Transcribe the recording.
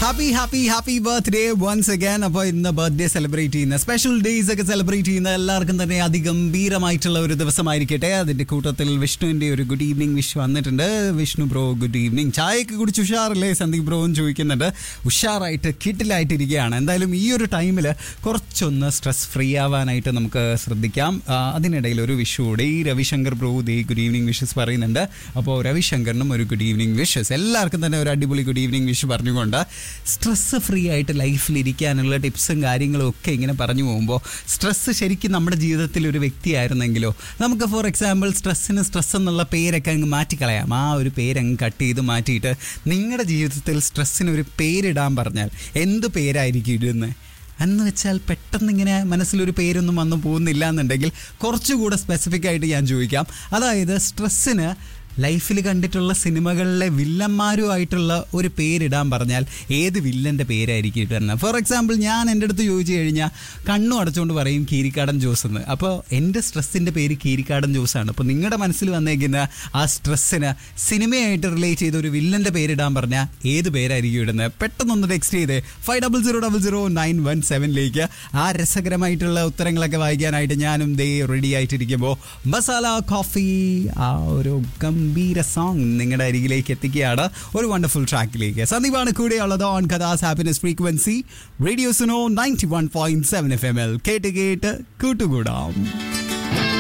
happy happy happy birthday once again അപ്പോൾ ഇന്ന് birthday celebrate ചെയ്യുന്ന സ്പെഷ്യൽ ഡേയ്സ് ഒക്കെ സെലിബ്രേറ്റ് ചെയ്യുന്ന എല്ലാവർക്കും തന്നെ അതിഗംഭീരമായിട്ടുള്ള ഒരു ദിവസമായിരിക്കട്ടെ അതിന്റെ കൂട്ടത്തിൽ വിഷ്ണുവിന്റെ ഒരു ഗുഡ് ഈവനിങ് വിഷ് വന്നിട്ടുണ്ട് വിഷ്ണു ബ്രോ ഗുഡ് ഈവനിങ് ചായയൊക്കെ കുടിച്ച് ഉഷാറല്ലേ സന്ദീപ് ബ്രോവും ചോദിക്കുന്നുണ്ട് ഉഷാറായിട്ട് കിട്ടിലായിട്ട് ഇരിക്കുകയാണ് എന്തായാലും ഈ ഒരു ടൈമിൽ കുറച്ചൊന്ന് സ്ട്രെസ് ഫ്രീ ആവാനായിട്ട് നമുക്ക് ശ്രദ്ധിക്കാം ആ, അതിനിടയിൽ ഒരു വിഷു കൂടി ഈ രവിശങ്കർ ബ്രോ ദേ ഗുഡ് ഈവനിങ് വിഷസ് പറയുന്നുണ്ട് അപ്പോൾ രവിശങ്കറിനും ഒരു ഗുഡ് ഈവനിങ് വിഷസ് എല്ലാവർക്കും തന്നെ ഒരു അടിപൊളി ഗുഡ് ഈവനിങ് വിഷ് പറഞ്ഞുകൊണ്ട് സ്ട്രെസ് ഫ്രീ ആയിട്ട് ലൈഫിൽ ഇരിക്കാനുള്ള ടിപ്സും കാര്യങ്ങളും ഒക്കെ ഇങ്ങനെ പറഞ്ഞു പോകുമ്പോൾ സ്ട്രെസ് ശരിക്കും നമ്മുടെ ജീവിതത്തിൽ ഒരു വ്യക്തിയായിരുന്നെങ്കിലോ നമുക്ക് ഫോർ എക്സാമ്പിൾ സ്ട്രെസ്സിന് സ്ട്രെസ് എന്നുള്ള പേരൊക്കെ അങ്ങ് മാറ്റിക്കളയാം ആ ഒരു പേരങ്ങ് കട്ട് ചെയ്ത് മാറ്റിയിട്ട് നിങ്ങളുടെ ജീവിതത്തിൽ സ്ട്രെസ്സിന് ഒരു പേരിടാൻ പറഞ്ഞാൽ എന്ത് പേരായിരിക്കും ഇടുന്നത് എന്ന് വെച്ചാൽ പെട്ടെന്ന് ഇങ്ങനെ മനസ്സിലൊരു പേരൊന്നും വന്നു പോകുന്നില്ല എന്നുണ്ടെങ്കിൽ കുറച്ചുകൂടെ സ്പെസിഫിക് ആയിട്ട് ഞാൻ ചോദിക്കാം അതായത് സ്ട്രെസ്സിന് ലൈഫിൽ കണ്ടിട്ടുള്ള സിനിമകളിലെ വില്ലന്മാരുമായിട്ടുള്ള ഒരു പേരിടാൻ പറഞ്ഞാൽ ഏത് വില്ലൻ്റെ പേരായിരിക്കും ഇടുന്നത് ഫോർ എക്സാമ്പിൾ ഞാൻ എൻ്റെ അടുത്ത് ചോദിച്ചു കഴിഞ്ഞാൽ കണ്ണു അടച്ചുകൊണ്ട് പറയും കീരിക്കാടൻ ജോസ് എന്ന് അപ്പോൾ എൻ്റെ സ്ട്രെസ്സിൻ്റെ പേര് കീരിക്കാടൻ ജോസാണ് അപ്പോൾ നിങ്ങളുടെ മനസ്സിൽ വന്നേക്കുന്ന ആ സ്ട്രെസ്സിന് സിനിമയായിട്ട് റിലേറ്റ് ചെയ്ത ഒരു വില്ലൻ്റെ പേരിടാൻ പറഞ്ഞാൽ ഏത് പേരായിരിക്കും ഇടുന്നത് പെട്ടെന്നൊന്ന് ടെക്സ്റ്റ് ചെയ്തേ five double zero double zero nine one സെവനിലേക്ക് ആ രസകരമായിട്ടുള്ള ഉത്തരങ്ങളൊക്കെ വായിക്കാനായിട്ട് ഞാനും ദേ റെഡി ആയിട്ടിരിക്കുമ്പോൾ മസാല കോഫി ആ ഒരു ഗംഭീര സോങ് നിങ്ങളുടെ അരികിലേക്ക് എത്തിക്കുകയാണ് ഒരു വണ്ടർഫുൾ ട്രാക്കിലേക്ക് സന്ദീപാണ് കൂടെയുള്ളത് ഓൺ കഥാസ് happiness frequency radio Suno ninety one point seven F M എൽ കേട്ട് കേട്ട് കൂട്ടുകൂടാം